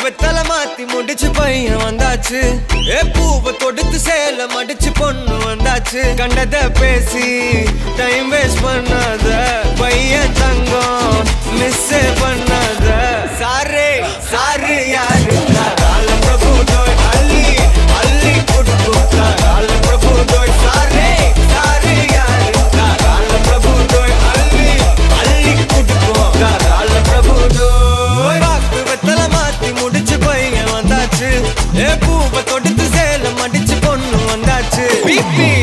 வெத்தல மாத்தி முடிச்சு பையன் வந்தாச்சு ஏ பூவை தொடுத்து சேல மடிச்சு பொண்ணு வந்தாச்சு கண்டத பேசி டைம் வேஸ்ட் பண்ணாத பையன் தங்கம் மிஸ் பண்ணாத சாரே சாரு யாரு கால பிரபு தோய் அள்ளி அள்ளி குடுக்கும் கால பிரபு தோய் சாரே சாரு யாரு கால பிரபு தோய் அள்ளி அள்ளி குடுக்கும் கால பிரபு தோய் வாக்கு வெத்தல மாத்தி முடிச்சு பையன் வந்தாச்சு ஏ பூவை தொடுத்து சேல மடிச்சு பொண்ணு வந்தாச்சு பிபி